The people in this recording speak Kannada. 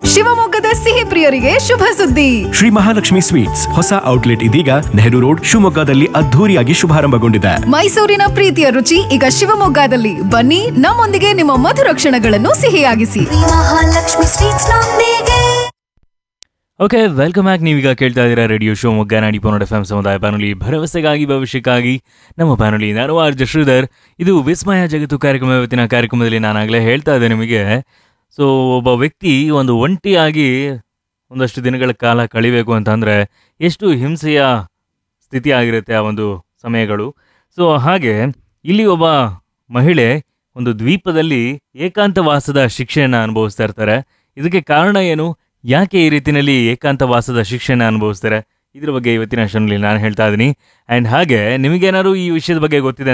ಶಿವಮೊಗ್ಗದ ಸಿಹಿ ಪ್ರಿಯರಿಗೆ ಶುಭ ಸುದ್ದಿ ಶ್ರೀ ಮಹಾಲಕ್ಷ್ಮಿ ಸ್ವೀಟ್ಸ್ ಹೊಸ ಔಟ್ಲೆಟ್ ಇದೀಗ ನೆಹರು ರೋಡ್ ಶಿವಮೊಗ್ಗದಲ್ಲಿ ಅದ್ಧೂರಿಯಾಗಿ ಶುಭಾರಂಭಗೊಂಡಿದೆ ಮೈಸೂರಿನ ಪ್ರೀತಿಯ ರುಚಿ ಈಗ ಶಿವಮೊಗ್ಗದಲ್ಲಿ ಬನ್ನಿ ನಮ್ಮೊಂದಿಗೆ ನಿಮ್ಮ ಮಧುರ ಕ್ಷಣಗಳನ್ನು ಸಿಹಿಯಾಗಿಸಿ ಮಹಾಲಕ್ಷ್ಮಿ ಸ್ವೀಟ್ಸ್ ನೊಂದಿಗೆ ಓಕೆ ವೆಲ್ಕಮ್ ಬ್ಯಾಕ್ ನೀವೀಗ ಕೇಳ್ತಾ ಇದ್ದೀರಾ ರೇಡಿಯೋ ಶಿವಮೊಗ್ಗ ನಾಡಿ ಪೋನಡ್ ಎಫ್ ಎಂ ಸಮುದಾಯ ಬಾನುಲಿ ಭರವಸೆಗಾಗಿ ಭವಿಷ್ಯಕ್ಕಾಗಿ ನಮ್ಮ ಬಾನುಲಿ ನಾನು ಆರ್ ಜೆ ಶ್ರೀಧರ್ ಇದು ವಿಸ್ಮಯ ಜಗತ್ತು ಕಾರ್ಯಕ್ರಮ ಇವತ್ತಿನ ಕಾರ್ಯಕ್ರಮದಲ್ಲಿ ನಾನಾಗಲೇ ಹೇಳ್ತಾ ಇದ್ದೆ ನಿಮಗೆ ಸೊ ಒಬ್ಬ ವ್ಯಕ್ತಿ ಒಂದು ಒಂಟಿಯಾಗಿ ಒಂದಷ್ಟು ದಿನಗಳ ಕಾಲ ಕಳಿಬೇಕು ಅಂತಂದರೆ ಎಷ್ಟು ಹಿಂಸೆಯ ಸ್ಥಿತಿ ಆಗಿರುತ್ತೆ ಆ ಒಂದು ಸಮಯಗಳು ಸೊ ಹಾಗೆ ಇಲ್ಲಿ ಒಬ್ಬ ಮಹಿಳೆ ಒಂದು ದ್ವೀಪದಲ್ಲಿ ಏಕಾಂತವಾಸದ ಶಿಕ್ಷೆಯನ್ನು ಅನುಭವಿಸ್ತಾ ಇರ್ತಾರೆ ಇದಕ್ಕೆ ಕಾರಣ ಏನು ಯಾಕೆ ಈ ರೀತಿಯಲ್ಲಿ ಏಕಾಂತವಾಸದ ಶಿಕ್ಷೆಯನ್ನು ಅನುಭವಿಸ್ತಾರೆ ಇದ್ರ ಬಗ್ಗೆ ಇವತ್ತಿನ ಶನಲ್ಲಿ ನಾನು ಹೇಳ್ತಾ ಇದ್ದೀನಿ ಆ್ಯಂಡ್ ಹಾಗೆ ನಿಮಗೇನಾದ್ರು ಈ ವಿಷಯದ ಬಗ್ಗೆ ಗೊತ್ತಿದೆ